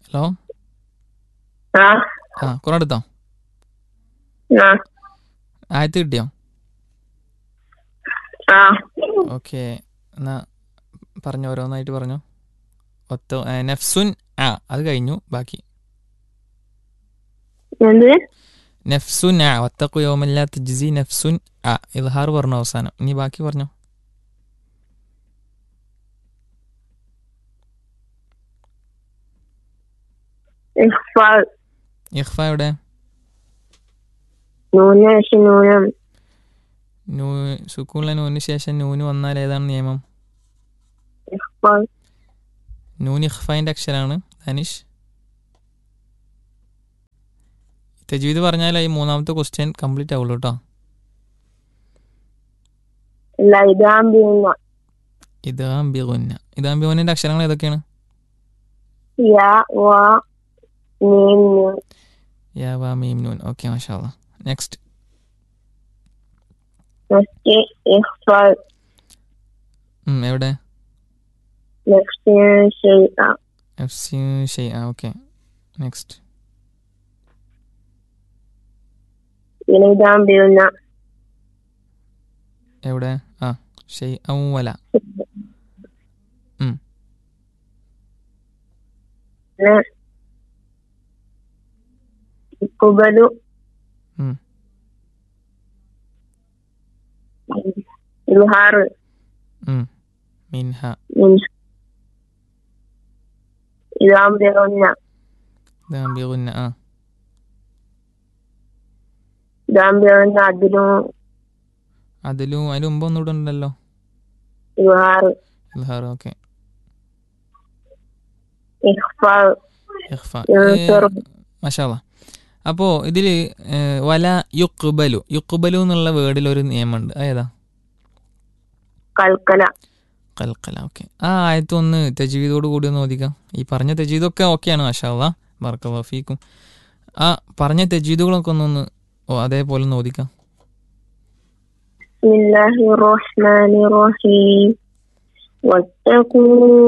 Hello ആ ആ കുറേ എടുത്തോ ആ ആയത്ത് കിട്ടിയോ ആ ഓക്കെ എന്നാ പറഞ്ഞു ഓരോന്നായിട്ട് പറഞ്ഞു ഒത്ത ഏ, നഫ്സുൻ ആ അത് കഴിഞ്ഞു ബാക്കി എന്ത് നഫ്സുൻ ആ ഒത്തക്കു യോമല്ല തജ്സി നഫ്സുൻ ആ ഇൽഹാർ പറഞ്ഞു അവസാനം ഇനി ബാക്കി പറഞ്ഞു ഇഖ്ഫാൽ ഇഖ്ഫ എവിടെ നൂന് ശേഷം നൂനം നൂ സുക്കൂണിലെ നൂന് ശേഷം നൂന് വന്നാൽ ഏതാണ് നിയമം ഇഖ്ഫാൽ നൂൻ ഇഖ്ഫായിൻ്റെ അക്ഷരമാണ് ധനിഷ് തജീദ് പറഞ്ഞാൽ ഈ മൂന്നാമത്തെ ക്വസ്റ്റ്യൻ കംപ്ലീറ്റ് ആവുള്ളൂ കേട്ടോ അല്ല ഇതാമ്പിന്ന ഇതാം ബിഗുന്ന ഇതാം ബിഗുന്നിൻ്റെ അക്ഷരങ്ങൾ ഏതൊക്കെയാണ് യാ വാ മീം നൂൻ യാ വാ മീം നൂൻ ഓക്കെ മാഷാ നെക്സ്റ്റ് നെക്സ്റ്റ് ഇഖ്ഫാൽ എവിടെ നെക്സ്റ്റ് ഷെയ്അ എഫ് സി ഷെയ് ആ ഓക്കെ നെക്സ്റ്റ് പിന്നെ ഇതാമ്പിന്ന എവിടെ ആ ഷെയ് ഔവല പിന്നെ ഇക്കുബലു ഉം. ഇൽഹാർ മിൻഹ ഇതാമ്പിന്ന ഇതാം ബിഗുന്ന ആ ഇതാമ്പിന്ന അതിലും അതിലും അതിന് മുമ്പ് ഒന്നുകൂടെ ഉണ്ടല്ലോ ഇൽഹാർ ഇൽഹാർ ഓക്കെ ഇഖ്ഫാൽ ഇഖ്ഫ ചെറു മഷാല അപ്പോൾ ഇതിൽ വല യുക്കുബലു യുക്കുബലു എന്നുള്ള വേർഡിൽ ഒരു നിയമമുണ്ട് ഏതാ കൽക്കല കൽക്കല ഓക്കെ ആ ആയത്ത് ഒന്ന് തജീദോട് കൂടി ഒന്ന് ഓദിക്കാം ഈ പറഞ്ഞ തജീദൊക്കെ ഓക്കെയാണ് മഷാല ബർക്ക വഫീക്കും ആ പറഞ്ഞ തജീദുകളൊക്കെ ഒന്നൊന്ന് ഓ അതേപോലെ ഒന്ന് ഓദിക്കാം بسم الله الرحمن الرحيم واتقوا